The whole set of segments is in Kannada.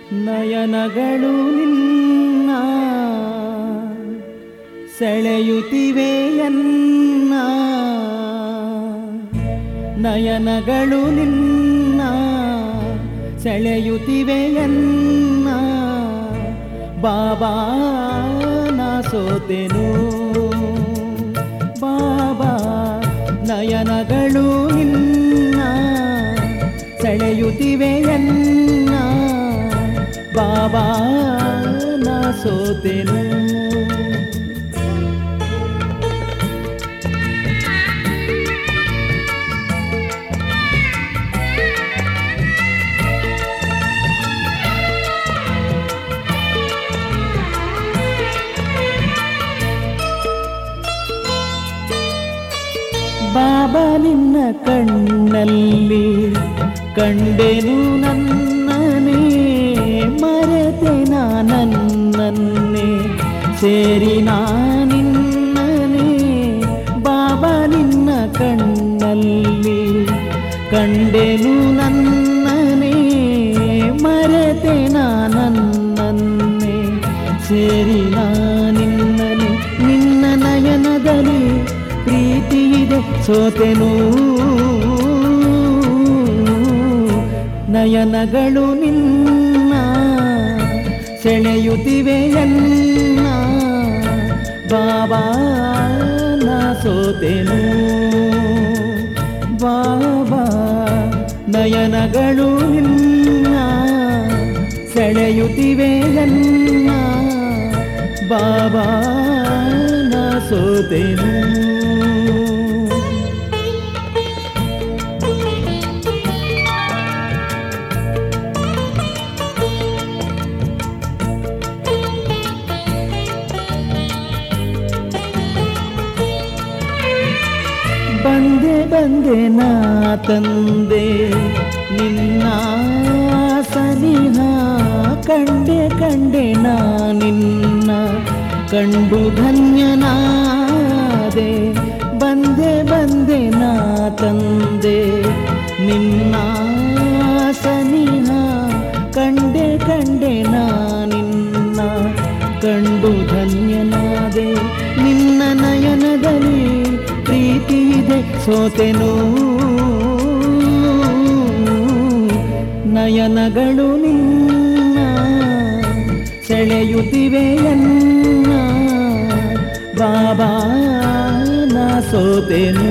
ನಯನಗಳು ನಿನ್ನ ಸೆಳೆಯುತ್ತಿವೆಯನ್ನ ನಯನಗಳು ನಿನ್ನ ಸೆಳೆಯುತ್ತಿವೆಯನ್ನ ಬಾಬಾ ನಾ ಸೋತೆನು ಬಾಬಾ ನಯನಗಳು ನಿನ್ನ ಸೆಳೆಯುತ್ತಿವೆಯನ್ನ ಬಾಬಾ ನಾ ಸೋತೆನು ಬಾಬಾ ನಿನ್ನ ಕಣ್ಣಲ್ಲಿ ಕಂಡೆನು ನನ್ನನೇ ಮರೆತೆ ನನ್ನನ್ನೇ ಸೇರಿ ನಿನ್ನನೇ ಬಾಬಾ ನಿನ್ನ ಕಣ್ಣಲ್ಲಿ ಕಂಡೆನು ನನ್ನನೇ ಮರೆತೆ ನನ್ನನ್ನೇ ಸೇರಿ ನಿನ್ನನೆ ನಿನ್ನ ನಯನದಲ್ಲಿ ಪ್ರೀತಿ ಇದೆ ಸೋತೆನು ನಯನಗಳು ನಿನ್ನ ಸೆಳೆಯುತ್ತಿವೆಯನ್ನ ಬಾಬಾ ನಾ ಸೋತೆನು ಬಾಬಾ ನಯನಗಳು ನಿನ್ನ ಸೆಳೆಯುತ್ತಿವೆಯನ್ನ ಬಾಬಾ ನಾ ಸೋತೆನು ಬಂದೆ ಬಂದೆ ನಾ ತಂದೆ ನಿನ್ನ ಸನಿಹ ಕಂಡೆ ಕಂಡೆ ನಾ ನಿನ್ನ ಕಂಡು ಧನ್ಯನಾದೆ ಬಂದೆ ಬಂದೆ ನಾ ತಂದೆ ನಿನ್ನ ಸನಿಹ ಕಂಡೆ ಕಂಡೆ ನಾ ನಿನ್ನ ಕಂಡು ಧನ್ಯನಾದೆ ನಿನ್ನ ನಯನದಲ್ಲಿ ಪ್ರೀತಿ ಇದೆ ಸೋತೆನು ನಯನಗಳು ನಿನ್ನ ಸೆಳೆಯುತ್ತಿವೆಯನ್ನ ಬಾಬಾ ನಾ ಸೋತೆನು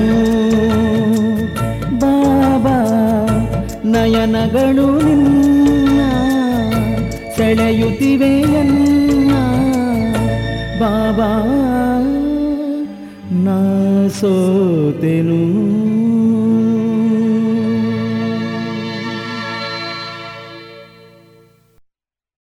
ಬಾಬಾ ನಯನಗಳು ನಿನ್ನ ಸೆಳೆಯುತ್ತಿವೆಯನ್ನ ಬಾಬಾ ನಾ ಸೋತೆನು